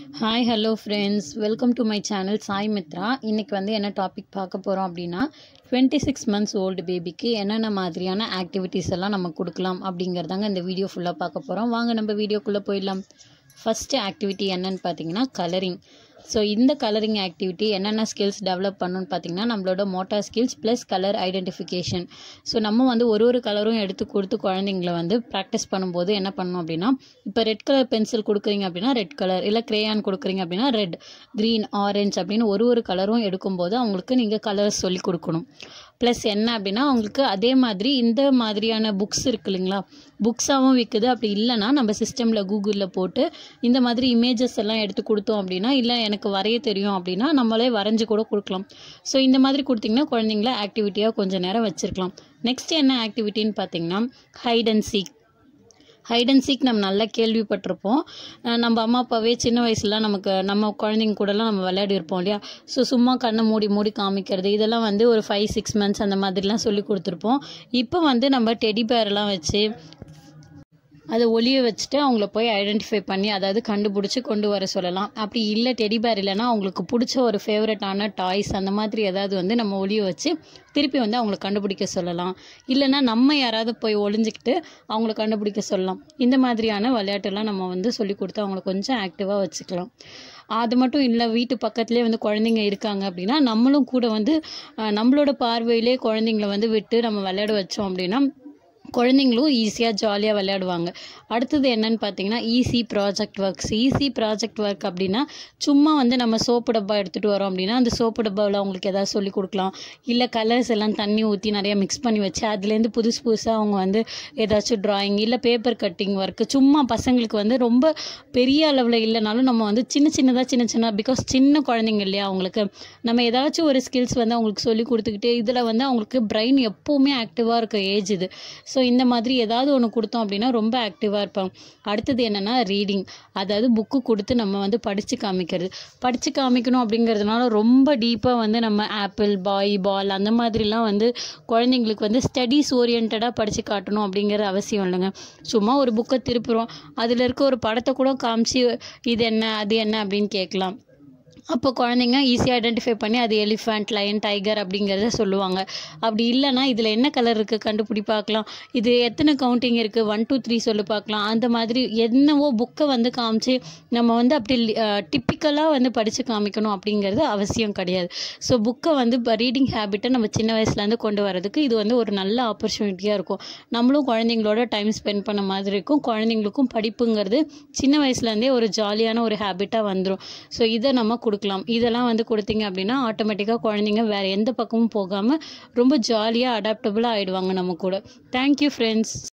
hi hello friends welcome to my channel Sai Mithra இன்றைக்கி வந்து என்ன டாபிக் பார்க்க போகிறோம் அப்படின்னா டுவெண்ட்டி சிக்ஸ் மந்த்ஸ் ஓல்டு பேபிக்கு என்னென்ன மாதிரியான ஆக்டிவிட்டீஸ் எல்லாம் நம்ம கொடுக்கலாம் அப்படிங்கிறதாங்க இந்த வீடியோ ஃபுல்லாக பார்க்க போகிறோம் வாங்க நம்ம வீடியோக்குள்ளே போயிடலாம் ஃபஸ்ட்டு ஆக்டிவிட்டி என்னன்னு பார்த்தீங்கன்னா கலரிங் ஸோ இந்த கலரிங் ஆக்டிவிட்டி என்னென்ன ஸ்கில்ஸ் டெவலப் பண்ணணும்னு பார்த்தீங்கன்னா நம்மளோட motor skills plus colour identification so நம்ம வந்து ஒரு ஒரு கலரும் எடுத்து கொடுத்து குழந்தைங்கள வந்து ப்ராக்டிஸ் பண்ணும்போது என்ன பண்ணணும் அப்படின்னா இப்போ ரெட் கலர் பென்சில் கொடுக்குறீங்க அப்படின்னா ரெட் கலர் இல்லை கிரேயான் கொடுக்குறீங்க அப்படின்னா ரெட் க்ரீன் ஆரஞ்ச் அப்படின்னு ஒரு ஒரு கலரும் எடுக்கும்போது அவங்களுக்கு நீங்கள் கலர்ஸ் சொல்லி கொடுக்கணும் ப்ளஸ் என்ன அப்படின்னா அவங்களுக்கு அதே மாதிரி இந்த மாதிரியான புக்ஸ் இருக்கு இல்லைங்களா புக்ஸாகவும் விற்குது அப்படி இல்லைன்னா நம்ம சிஸ்டமில் கூகுளில் போட்டு இந்த மாதிரி இமேஜஸ் எல்லாம் எடுத்து கொடுத்தோம் அப்படின்னா இல்லை எனக்கு வரைய தெரியும் அப்படின்னா நம்மளே வரைஞ்சி கூட கொடுக்கலாம் ஸோ இந்த மாதிரி கொடுத்தீங்கன்னா குழந்தைங்கள ஆக்டிவிட்டியாக கொஞ்சம் நேரம் வச்சுருக்கலாம் நெக்ஸ்ட் என்ன ஆக்டிவிட்டின்னு பார்த்தீங்கன்னா hide and seek hide and seek நம்ம நல்லா கேள்விப்பட்டிருப்போம் அஹ் நம்ம அம்மா அப்பாவே சின்ன வயசுல நமக்கு நம்ம குழந்தைங்க கூடலாம் நம்ம விளையாடி இருப்போம் இல்லையா ஸோ சும்மா கண்ணை மூடி மூடி காமிக்கிறது இதெல்லாம் வந்து ஒரு ஃபைவ் சிக்ஸ் மந்த்ஸ் அந்த மாதிரிலாம் சொல்லி கொடுத்துருப்போம் இப்போ வந்து நம்ம டெடி பேர்லாம் வச்சு அதை ஒளிய வச்சுட்டு அவங்கள போய் ஐடென்டிஃபை பண்ணி அதாவது கண்டுபிடிச்சி கொண்டு வர சொல்லலாம் அப்படி இல்லை டெடி பேர் இல்லைன்னா அவங்களுக்கு பிடிச்ச ஒரு ஃபேவரட்டான டாய்ஸ் அந்த மாதிரி ஏதாவது வந்து நம்ம ஒளிய வச்சு திருப்பி வந்து அவங்கள கண்டுபிடிக்க சொல்லலாம் இல்லைன்னா நம்ம யாராவது போய் ஒளிஞ்சிக்கிட்டு அவங்கள கண்டுபிடிக்க சொல்லலாம் இந்த மாதிரியான விளையாட்டெல்லாம் நம்ம வந்து சொல்லி கொடுத்து அவங்கள கொஞ்சம் ஆக்டிவாக வச்சுக்கலாம் அது மட்டும் இல்லை வீட்டு பக்கத்துலேயே வந்து குழந்தைங்க இருக்காங்க அப்படின்னா நம்மளும் கூட வந்து அஹ், நம்மளோட பார்வையிலே குழந்தைங்கள வந்து விட்டு நம்ம விளையாட வச்சோம் அப்படின்னா குழந்தைங்களும் ஈஸியாக ஜாலியாக விளையாடுவாங்க அடுத்தது என்னன்னு பார்த்தீங்கன்னா easy project works easy project work அப்படின்னா சும்மா வந்து நம்ம சோப்பு டப்பா எடுத்துகிட்டு வரோம் அப்படின்னா அந்த சோப்பு டப்பாவில் அவங்களுக்கு ஏதாவது சொல்லி கொடுக்கலாம் இல்லை கலர்ஸ் எல்லாம் தண்ணி ஊற்றி நிறையா மிக்ஸ் பண்ணி வச்சு அதுலேருந்து புதுசு புதுசாக அவங்க வந்து ஏதாச்சும் ட்ராயிங் இல்லை பேப்பர் கட்டிங் ஒர்க்கு சும்மா பசங்களுக்கு வந்து ரொம்ப பெரிய அளவில் இல்லைனாலும் நம்ம வந்து சின்ன சின்னதாக சின்ன சின்ன பிகாஸ் சின்ன குழந்தைங்க இல்லையா அவங்களுக்கு நம்ம ஏதாச்சும் ஒரு ஸ்கில்ஸ் வந்து அவங்களுக்கு சொல்லி கொடுத்துக்கிட்டு இதில் வந்து அவங்களுக்கு பிரெயின் எப்போவுமே ஆக்டிவாக இருக்க ஏஜ் இது ஸோ இந்த மாதிரி ஏதாவது ஒன்று கொடுத்தோம் அப்படின்னா ரொம்ப ஆக்டிவாக இருப்பாங்க அடுத்தது என்னென்னா ரீடிங் அதாவது புக்கு கொடுத்து நம்ம வந்து படித்து காமிக்கிறது படித்து காமிக்கணும் அப்படிங்கிறதுனால ரொம்ப டீப்பாக வந்து நம்ம ஆப்பிள் பாய் பால் அந்த மாதிரிலாம் வந்து குழந்தைங்களுக்கு வந்து ஸ்டடீஸ் ஓரியன்டாக படித்து காட்டணும் அப்படிங்கிற அவசியம் இல்லைங்க சும்மா ஒரு புக்கை திருப்புறோம் அதில் இருக்க ஒரு படத்தை கூட காமிச்சு இது என்ன அது என்ன அப்படின்னு கேட்கலாம் அப்போ குழந்தைங்க ஈஸியாக ஐடென்டிஃபை பண்ணி அது எலிஃபண்ட் லயன் டைகர் அப்படிங்கிறத சொல்லுவாங்க அப்படி இல்லைன்னா இதில் என்ன கலர் இருக்குது கண்டுபிடி பார்க்கலாம் இது எத்தனை கவுண்டிங் இருக்குது ஒன் டூ த்ரீ சொல்லி பார்க்கலாம் அந்த மாதிரி என்னவோ புக்கை வந்து காமிச்சு நம்ம வந்து அப்படி டிப்பிக்கலாக வந்து படித்து காமிக்கணும் அப்படிங்கிறது அவசியம் கிடையாது ஸோ புக்கை வந்து ரீடிங் ஹேபிட்டை நம்ம சின்ன வயசுலேருந்து கொண்டு வரதுக்கு இது வந்து ஒரு நல்ல ஆப்பர்ச்சுனிட்டியாக இருக்கும் நம்மளும் குழந்தைங்களோட டைம் ஸ்பெண்ட் பண்ண மாதிரி இருக்கும் குழந்தைங்களுக்கும் படிப்புங்கிறது சின்ன வயசுலேருந்தே ஒரு ஜாலியான ஒரு ஹேபிட்டாக வந்துடும் ஸோ இதை நம்ம கொடுக்கலாம் இதெல்லாம் வந்து கொடுத்தீங்க அப்படின்னா ஆட்டோமேட்டிக்காக குழந்தைங்க வேறு எந்த பக்கமும் போகாமல் ரொம்ப ஜாலியாக அடாப்டபுளாக ஆகிடுவாங்க நம்ம கூட தேங்க்யூ ஃப்ரெண்ட்ஸ்